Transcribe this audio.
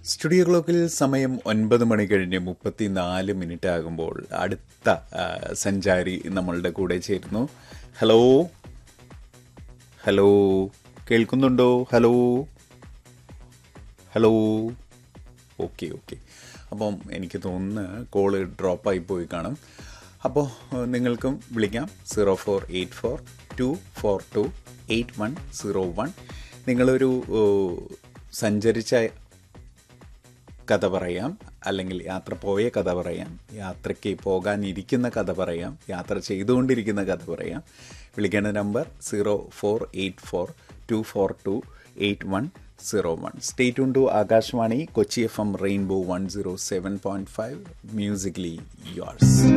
studio ക്ലോക്കിൽ സമയം ഒൻപത് മണി കഴിഞ്ഞ് മുപ്പത്തിനാല് മിനിറ്റ് ആകുമ്പോൾ അടുത്ത ആ, സഞ്ചാരി നമ്മളുടെ കൂടെ ചേരുന്നു ഹലോ ഹലോ കേൾക്കുന്നുണ്ടോ ഹലോ ഹലോ ഓക്കെ ഓക്കെ അപ്പം എനിക്ക് തോന്നുന്നു കോള് ഡ്രോപ്പായി പോയി കാണും അപ്പോൾ ഏഹ്, നിങ്ങൾക്കും വിളിക്കാം zero four eight four two four two eight one zero one നിങ്ങളൊരു ഏഹ്, സഞ്ചരിച്ച കഥ പറയാം അല്ലെങ്കിൽ യാത്ര പോയ കഥ പറയാം യാത്രയ്ക്ക് പോകാനിരിക്കുന്ന കഥ പറയാം യാത്ര ചെയ്തുകൊണ്ടിരിക്കുന്ന കഥ പറയാം വിളിക്കേണ്ട number zero four eight four two four two eight one zero one stay tune to Akashvani Kochi FM rainbow one zero seven point five musically yours